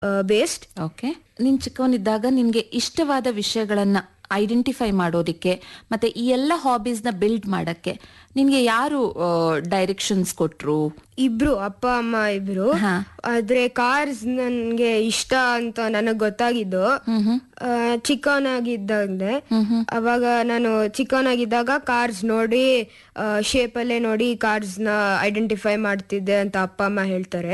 Based okay ನೀನ್ ಚಿಕ್ಕವನಿದ್ದಾಗ ನಿನ್ಗೆ ಇಷ್ಟವಾದ ವಿಷಯಗಳನ್ನ ಐಡೆಂಟಿಫೈ ಮಾಡೋದಿಕ್ಕೆ ಮತ್ತೆ ಈ ಎಲ್ಲ ಹಾಬೀಸ್ ನ ಬಿಲ್ಡ್ ಮಾಡಕ್ಕೆ ನಿನ್ಗೆ ಯಾರು ಡೈರೆಕ್ಷನ್ಸ್ ಕೊಟ್ರು ಇಬ್ರು ಅಪ್ಪ ಅಮ್ಮ ಇಬ್ರು ಹಾ. ಆದ್ರೆ ಕಾರ್ಸ್ ನನ್ಗೆ ಇಷ್ಟ ಅಂತ ನನಗ್ ಗೊತ್ತಾಗಿದ್ದು ಆ, ಚಿಕ್ಕವನಾಗಿದ್ದಾಗಲೇ ಅವಾಗ ನಾನು ಚಿಕ್ಕವನಾಗಿದ್ದಾಗ ಕಾರ್ಸ್ ನೋಡಿ ಶೇಪ್ ಅಲ್ಲೇ ನೋಡಿ ಕಾರ್ಸ್ ನ ಐಡೆಂಟಿಫೈ ಮಾಡ್ತಿದ್ದೆ ಅಂತ ಅಪ್ಪ ಅಮ್ಮ ಹೇಳ್ತಾರೆ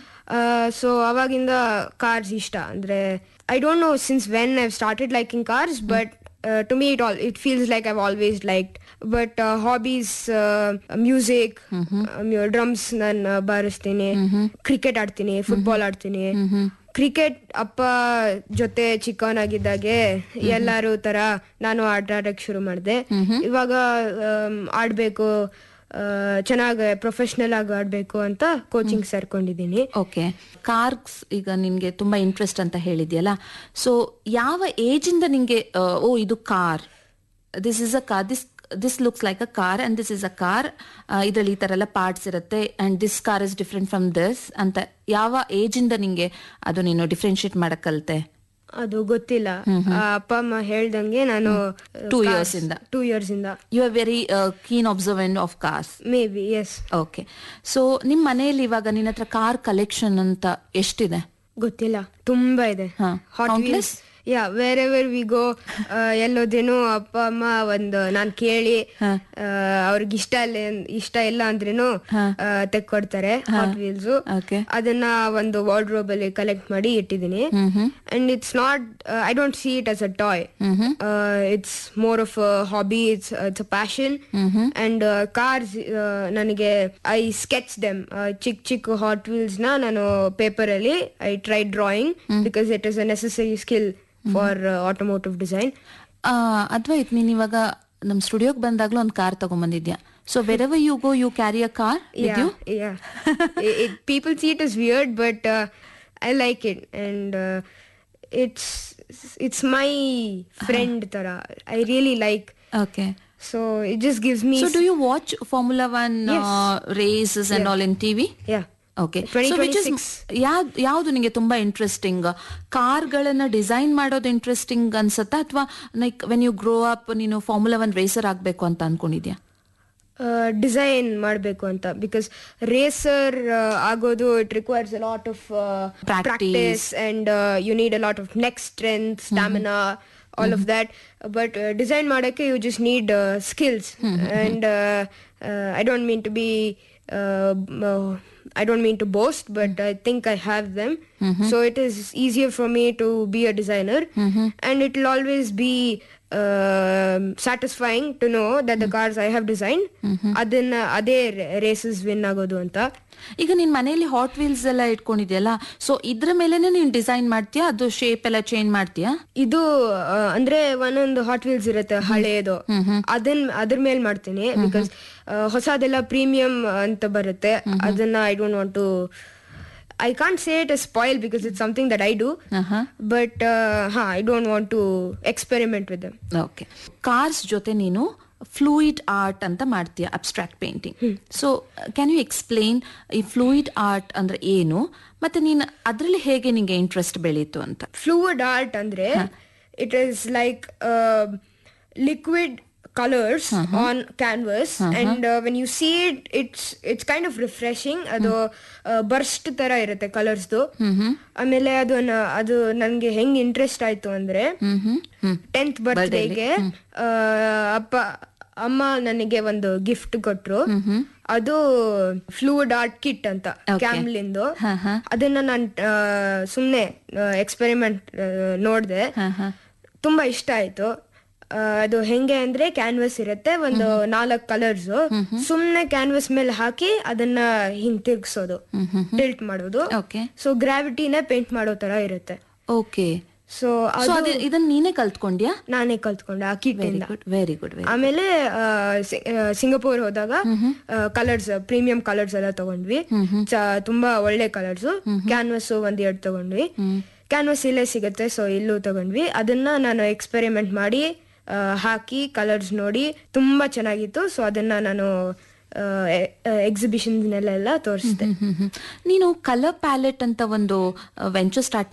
ಸೊ ಅವಾಗಿಂದ ಕಾರ್ಸ್ ಇಷ್ಟ ಅಂದ್ರೆ I don't know since when I've started liking cars but to me it all it feels like I've always like but hobbies music drums ನಾನು ಬಾರಿಸ್ತೀನಿ ಕ್ರಿಕೆಟ್ ಆಡ್ತೀನಿ ಫುಟ್ಬಾಲ್ ಆಡ್ತೀನಿ ಕ್ರಿಕೆಟ್ ಅಪ್ಪ ಜೊತೆ ಚಿಕ್ಕವನಾಗಿದ್ದಾಗೆ ಎಲ್ಲಾರು ತರ ನಾನು ಆಟ ಆಡಕ್ ಶುರು ಮಾಡಿದೆ ಇವಾಗ ಆಮ್, ಆಡ್ಬೇಕು ಚೆನ್ನಾಗಿ ಪ್ರೊಫೆಷನಲ್ ಆಗಿ ಆಡ್ಬೇಕು ಅಂತ ಕೋಚಿಂಗ್ ಸೇರ್ಕೊಂಡಿದ್ದೀನಿ ಓಕೆ ಕಾರ್ಸ್ ಈಗ ನಿನ್ಗೆ ತುಂಬಾ ಇಂಟ್ರೆಸ್ಟ್ ಅಂತ ಹೇಳಿದ್ಯಲ್ಲ ಸೊ ಯಾವ ಏಜ್ ಇಂದ ನಿಂಗೆ ಆ, ಓ ಇದು car this is a car this this looks like a car and this is a car ಇದರಲ್ಲಿ ಈ ತರ ಎಲ್ಲ ಪಾರ್ಟ್ಸ್ ಇರುತ್ತೆ and this car is different from this ಅಂತ ಯಾವ ಏಜ್ ಇಂದ ನಿಂಗೆ ಅದು ನೀನು ಡಿಫ್ರೆನ್ಶಿಯೇಟ್ ಮಾಡಕ್ ಕಲ್ತೆ ಅದು ಗೊತ್ತಿಲ್ಲ ಆ, ಅಪ್ಪ ಅಮ್ಮ ಹೇಳ್ದಂಗೆ ನಾನು Two years ಇಂದ. ಟೂ ಇಯರ್ಸ್ ಇಂದ you are very keen observant of cars maybe yes okay so ನಿಮ್ ಮನೆಯಲ್ಲಿ ಇವಾಗ ನಿನ್ನ ಹತ್ರ ಕಾರ್ ಕಲೆಕ್ಷನ್ ಅಂತ ಎಷ್ಟಿದೆ ಗೊತ್ತಿಲ್ಲ ತುಂಬಾ ಇದೆ ಹಾ. Hot Countless? Wheels yeah wherever we go ಎಲ್ಲೋದೇನು ಅಪ್ಪ ಅಮ್ಮ ಒಂದು ನಾನ್ ಕೇಳಿ ಅವ್ರಿಗೆ ಇಷ್ಟ ಇಲ್ಲ ಇಷ್ಟ ಇಲ್ಲ ಅಂದ್ರೇನು ತೆಕ್ಕೊಡ್ತಾರೆ ಹಾಟ್ ವೀಲ್ಸ್ Okay. ಅದನ್ನ ಒಂದು ವಾರ್ಡ್ರೋಬ್ ಅಲ್ಲಿ ಕಲೆಕ್ಟ್ ಮಾಡಿ ಇಟ್ಟಿದ್ದೀನಿ and it's not I don't see it as a toy it's more of hobby it's it's a passion and cars ನನಗೆ ಐ ಸ್ಕೆಚ್ ದೆಮ್ ಚಿಕ್ಕ ಚಿಕ್ಕ ಹಾಟ್ ವೀಲ್ಸ್ ನ ನಾನು ಪೇಪರ್ ಅಲ್ಲಿ I try drawing because it is a necessary skill for automotive design ಆ, ಅದ್ವೈತ್ ನೀನ್ ಇವಾಗ ನಮ್ ಸ್ಟುಡಿಯೋಗ್ ಬಂದಾಗ್ಲೂ ಒಂದ್ ಕಾರ್ ತಗೊಂಬಂದಿದ್ಯಾ so wherever you go you carry a car with you yeah yeah it, it, people see it as weird but uh, i like it and uh, it's it's my friend tara i really like okay so it just gives me so do you watch formula one races and all in TV yeah okay 2026. ಯಾವ್ದು ನಿಂಗೆ ತುಂಬಾ interesting ಕಾರ್ಗಳನ್ನ design ಮಾಡೋದು interesting ಅನ್ಸತ್ತಾ ಅಥವಾ like when you grow up ನೀನು formula one racer ಆಗ್ಬೇಕು ಅಂತ ಅನ್ಕೊಂಡಿದ್ಯಾ ಡಿಸೈನ್ ಮಾಡಬೇಕು ಅಂತ ಬಿಕಾಸ್ ರೇಸರ್ ಆಗೋದು it requires a lot of Practice. Practice and you need a lot of neck strength stamina all of that but design ಮಾಡೋಕ್ಕೆ you just need skills and I don't mean to be I don't mean to boast, but I think I have them. So it is easier for me to be a designer, and it will always be um satisfying to know that the cars I have designed ಅದನ್ನ ಅದೇ races win ಆಗೋದು ಅಂತ ಈಗ ನಿನ್ ಮನೆಯಲ್ಲಿ hot wheels ಎಲ್ಲ ಇಟ್ಕೊಂಡಿದ್ಯಲ್ಲ so ಇದ್ರ ಮೇಲೆನೆ ನೀನ್ ಡಿಸೈನ್ ಮಾಡ್ತೀಯಾ ಅದು ಶೇಪ್ ಎಲ್ಲ ಚೇಂಜ್ ಮಾಡ್ತೀಯಾ ಇದು ಆ, ಅಂದ್ರೆ ಒಂದೊಂದು ಹಾಟ್ ವೀಲ್ಸ್ ಇರುತ್ತೆ ಹಳೆಯದು ಅದನ್ ಅದ್ರ ಮೇಲೆ ಮಾಡ್ತೀನಿ ಬಿಕಾಸ್ ಹೊಸದೆಲ್ಲ ಪ್ರೀಮಿಯಂ ಅಂತ ಬರುತ್ತೆ ಅದನ್ನ I don't want to I can't say it spoil because it's something that I do ಆಹಾ. ಬಟ್ ಹಾ I don't want to experiment with them okay cars ಜೊತೆ ನೀನು ಫ್ಲೂಯಿಡ್ ಆರ್ಟ್ ಅಂತ ಮಾಡ್ತೀಯ abstract painting so can you explain ಈ fluid art ಅಂದ್ರೆ ಏನು ಮತ್ತೆ ನೀನು ಅದ್ರಲ್ಲಿ ಹೇಗೆ ನಿಂಗೆ ಇಂಟ್ರೆಸ್ಟ್ ಬೆಳೀತು ಅಂತ fluid art andre it is like uh, liquid colors on canvas and uh, when you see it it's it's kind of refreshing ಅದು ಬರ್ಸ್ಟ್ ತರ ಇರುತ್ತೆ ಕಲರ್ಸ್ದು ಆಮೇಲೆ ಅದು ನ- ಅದು ನನ್ಗೆ ಹೆಂಗ್ ಇಂಟ್ರೆಸ್ಟ್ ಆಯ್ತು ಅಂದ್ರೆ ಟೆಂತ್ ಬರ್ತ್ಡೇಗೆ ಅಪ್ಪ ಅಮ್ಮ ನನಗೆ ಒಂದು ಗಿಫ್ಟ್ ಕೊಟ್ರು ಅದು ಫ್ಲೂಡ್ ಆರ್ಟ್ ಕಿಟ್ ಅಂತ ಕ್ಯಾಮ್ಲಿಂದು ಅದನ್ನ ನಾನು ಸುಮ್ನೆ ಎಕ್ಸ್ಪೆರಿಮೆಂಟ್ ನೋಡ್ದೆ ತುಂಬಾ ಇಷ್ಟ ಆಯ್ತು ಆ, ಅದು ಹೆಂಗೆ ಅಂದ್ರೆ ಕ್ಯಾನ್ವಸ್ ಇರುತ್ತೆ ಒಂದು ನಾಲ್ಕು ಕಲರ್ಸ್ ಸುಮ್ನೆ ಕ್ಯಾನ್ವಸ್ ಮೇಲೆ ಹಾಕಿ ಅದನ್ನ ಹಿಂಗ್ ತಿರ್ಗ್ಸೋದು ಟಿಲ್ಟ್ ಮಾಡೋದು ಓಕೆ ಸೊ ಗ್ರಾವಿಟಿನ ಪೇಂಟ್ ಮಾಡೋ ತರ ಇರುತ್ತೆ ಓಕೆ ಸೊ ಸೊ ಅದು ಇದನ್ನ ನೀನೇ ಕಲ್ತ್ಕೊಂಡ್ಯಾ ನಾನೇ ಕಲ್ತ್ಕೊಂಡೆ ಆ ಕಿಟ್ ವೆರಿ ಇಂದ ಗುಡ್ ವೆರಿ ಗುಡ್ ವೆರಿ ಆಮೇಲೆ ಆ, ಸಿ- ಆ, ಸಿಂಗಪೂರ್ ಹೋದಾಗ ಕಲರ್ಸ್ ಪ್ರೀಮಿಯಂ ಕಲರ್ಸ್ ಎಲ್ಲ ತಗೊಂಡ್ವಿ ಚ- ತುಂಬಾ ಒಳ್ಳೆ ಕಲರ್ಸ್ ಕ್ಯಾನ್ವಸ್ ಒಂದ್ ಎರಡು ತಗೊಂಡ್ವಿ ಕ್ಯಾನ್ವಸ್ ಇಲ್ಲೇ ಸಿಗುತ್ತೆ ಸೊ ಇಲ್ಲೂ ತಗೊಂಡ್ವಿ ಅದನ್ನ ನಾನು ಎಕ್ಸ್ಪೆರಿಮೆಂಟ್ ಮಾಡಿ ಆ, ಹಾಕಿ ಕಲರ್ಸ್ ನೋಡಿ ತುಂಬಾ ಚೆನ್ನಾಗಿತ್ತು ಸೊ ಅದನ್ನ ನಾನು ಎಕ್ಸಿಬಿಷನ್ಸ್ನೆಲ್ಲ ತೋರಿಸಿದೆ ನೀನು ಕಲರ್ ಪ್ಯಾಲೆಟ್ ಅಂತ ಒಂದು ವೆಂಚರ್ ಸ್ಟಾರ್ಟ್